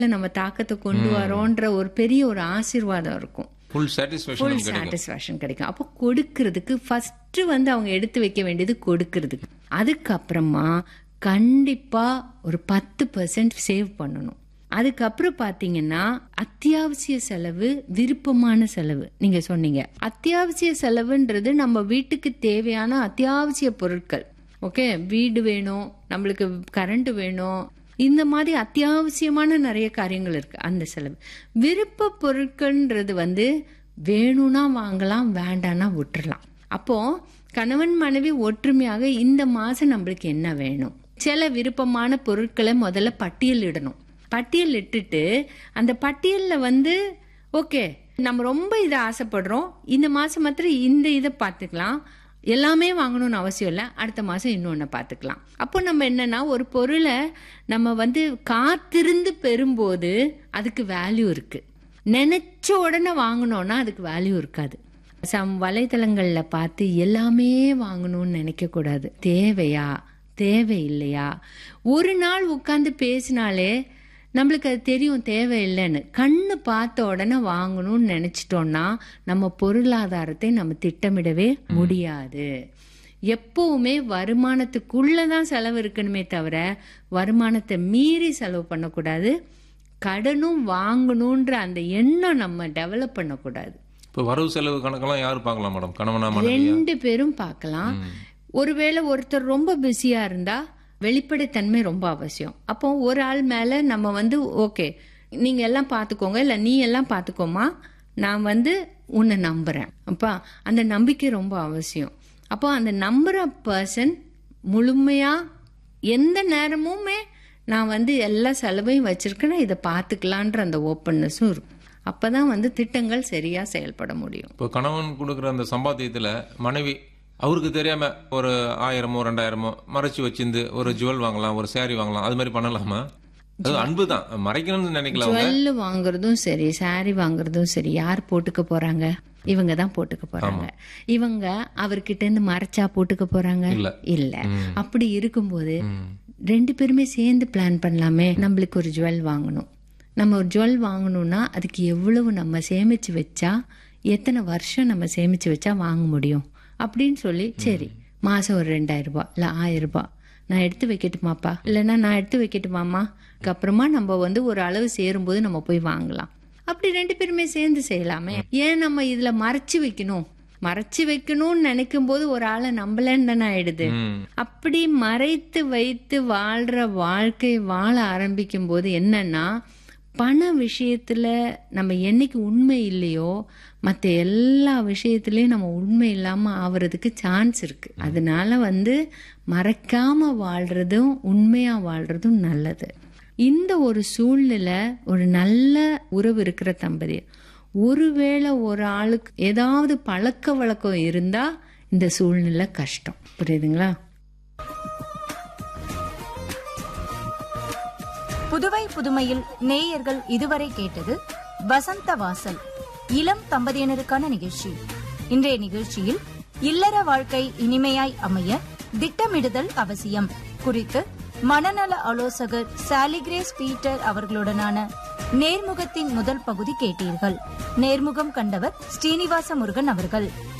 நம்ம தாக்கத்தை கொண்டு வரோன்ற ஒரு பெரிய ஒரு ஆசீர்வாதம் இருக்கும் ஃபுல் ஃபுல் சாட்டிஸ்ஃபேக்ஷன் கிடைக்கும் சாட்டிஸ்ஃபேக்ஷன் கிடைக்கும் அப்போ கொடுக்கறதுக்கு ஃபர்ஸ்ட் வந்து அவங்க எடுத்து வைக்க வேண்டியது கொடுக்கறதுக்கு அதுக்கப்புறமா கண்டிப்பா ஒரு பத்து பர்சன்ட் சேவ் பண்ணணும் அதுக்கப்புறம் பாத்தீங்கன்னா அத்தியாவசிய செலவு விருப்பமான செலவு நீங்க சொன்னீங்க அத்தியாவசிய செலவுன்றது நம்ம வீட்டுக்கு தேவையான அத்தியாவசிய பொருட்கள் ஓகே வீடு வேணும் நம்மளுக்கு கரண்ட் வேணும் இந்த மாதிரி அத்தியாவசியமான நிறைய காரியங்கள் இருக்கு அந்த செலவு விருப்ப பொருட்கள்ன்றது வந்து வேணும்னா வாங்கலாம் வேண்டாம்னா விட்டுறலாம் அப்போ கணவன் மனைவி ஒற்றுமையாக இந்த மாசம் நம்மளுக்கு என்ன வேணும் சில விருப்பமான பொருட்களை முதல்ல பட்டியலிடணும் பட்டியல் இட்டுட்டு அந்த பட்டியல்ல வந்து ஓகே நம்ம ரொம்ப இதை ஆசைப்படுறோம் இந்த மாசம் மாத்திரம் இந்த இதை பார்த்துக்கலாம் எல்லாமே வாங்கணும்னு அவசியம் இல்லை அடுத்த மாசம் இன்னொன்னு பார்த்துக்கலாம் அப்போ நம்ம என்னன்னா ஒரு பொருளை நம்ம வந்து காத்திருந்து பெறும்போது அதுக்கு வேல்யூ இருக்கு நினைச்ச உடனே வாங்கணும்னா அதுக்கு வேல்யூ இருக்காது சம் வலைதளங்கள்ல பார்த்து எல்லாமே வாங்கணும்னு நினைக்க கூடாது தேவையா தேவை இல்லையா ஒரு நாள் உட்கார்ந்து பேசினாலே நம்மளுக்கு அது தெரியும் தேவையில்லைன்னு கண்ணு பார்த்த உடனே வாங்கணும்னு நினைச்சிட்டோம்னா நம்ம பொருளாதாரத்தை நம்ம திட்டமிடவே முடியாது எப்பவுமே வருமானத்துக்குள்ளதான் செலவு இருக்கணுமே தவிர வருமானத்தை மீறி செலவு பண்ணக்கூடாது கடனும் வாங்கணுன்ற அந்த எண்ணம் நம்ம டெவலப் பண்ணக்கூடாது இப்போ வரவு செலவு கணக்கெல்லாம் யார் பார்க்கலாம் மேடம் கணவனா மனைவியா ரெண்டு பேரும் பார்க்கலாம் ஒருவேளை ஒருத்தர் ரொம்ப பிஸியா இருந்தா வெளிப்படைத்தன்மை ரொம்ப அவசியம் அப்போ ஒரு ஆள் மேல நம்ம வந்து ஓகே நீங்க எல்லாம் பார்த்துக்கோங்க இல்ல நீ எல்லாம் பார்த்துக்கோமா நான் வந்து உன்னை நம்புறேன் அப்பா அந்த நம்பிக்கை ரொம்ப அவசியம் அப்போ அந்த நம்புற பர்சன் முழுமையா எந்த நேரமுமே நான் வந்து எல்லா செலவையும் வச்சிருக்கேன் இதை பார்த்துக்கலான்ற அந்த ஓப்பன்னஸும் இருக்கும் அப்பதான் வந்து திட்டங்கள் சரியா செயல்பட முடியும் இப்போ கணவன் கொடுக்குற அந்த சம்பாத்தியத்துல மனைவி அவருக்கு தெரியாம ஒரு ஆயிரமோ ரெண்டாயிரமோ மறைச்சு வச்சிருந்து ஒரு ஜுவல் வாங்கலாம் ஒரு saree வாங்கலாம் அது மாதிரி பண்ணலாமா அது அன்பு தான் மறைக்கணும்னு நினைக்கல அவங்க ஜுவல் வாங்குறதும் சரி saree வாங்குறதும் சரி யார் போட்டுக்க போறாங்க இவங்க தான் போட்டுக்க போறாங்க இவங்க அவர்கிட்ட இருந்து மறைச்சா போட்டுக்க போறாங்க இல்ல. இல்ல அப்படி இருக்கும்போது ரெண்டு பேருமே சேர்ந்து பிளான் பண்ணலாமே நம்மளுக்கு ஒரு ஜுவல் வாங்கணும் நம்ம ஒரு ஜுவல் வாங்கணும்னா அதுக்கு எவ்வளவு நம்ம சேமிச்சு வச்சா எத்தனை வருஷம் நம்ம சேமிச்சு வச்சா வாங்க முடியும் அப்படின்னு சொல்லி சரி மாசம் ஒரு ரெண்டாயிரம் ரூபாய் இல்ல ஆயிரம் ரூபாய் நான் எடுத்து வைக்கட்டுமாப்பா இல்லைன்னா நான் எடுத்து வைக்கட்டுமாமா அப்புறமா நம்ம வந்து ஒரு அளவு சேரும்போது நம்ம போய் வாங்கலாம் அப்படி ரெண்டு பேருமே சேர்ந்து செய்யலாமே ஏன் நம்ம இதுல மறைச்சு வைக்கணும் மறைச்சு வைக்கணும்னு நினைக்கும் போது ஒரு ஆளை நம்பலன்னு தானே ஆயிடுது ம். அப்படி மறைத்து வைத்து வாழ்ற வாழ்க்கை வாழ ஆரம்பிக்கும் போது என்னன்னா பண விஷயத்துல நம்ம என்னைக்கு உண்மை இல்லையோ மற்ற எல்லா விஷயத்துலயும் நம்ம உண்மை இல்லாம ஆவறதுக்கு சான்ஸ் இருக்கு அதனால வந்து மறைக்காம வாழ்றதும் உண்மையா வாழ்றதும் நல்லது இந்த ஒரு சூழ்நிலை ஒரு நல்ல உறவு இருக்கிற தம்பதி ஒருவேளை ஒரு ஆளுக்கு ஏதாவது பழக்க வழக்கம் இருந்தா இந்த சூழ்நிலை கஷ்டம் புரியுதுங்களா புதுவை புதுமையில் நேயர்கள் இதுவரை கேட்டது வசந்த வாசல் இளம் தம்பதியினருக்கான நிகழ்ச்சி இன்றைய நிகழ்ச்சியில் இல்லற வாழ்க்கை இனிமையாய் அமைய திட்டமிடுதல் அவசியம் குறித்து மனநல ஆலோசகர் சாலிகிரேஸ் பீட்டர் அவர்களுடனான நேர்முகத்தின் முதல் பகுதி கேட்டீர்கள் நேர்முகம் கண்டவர் ஸ்ரீனிவாச முருகன் அவர்கள்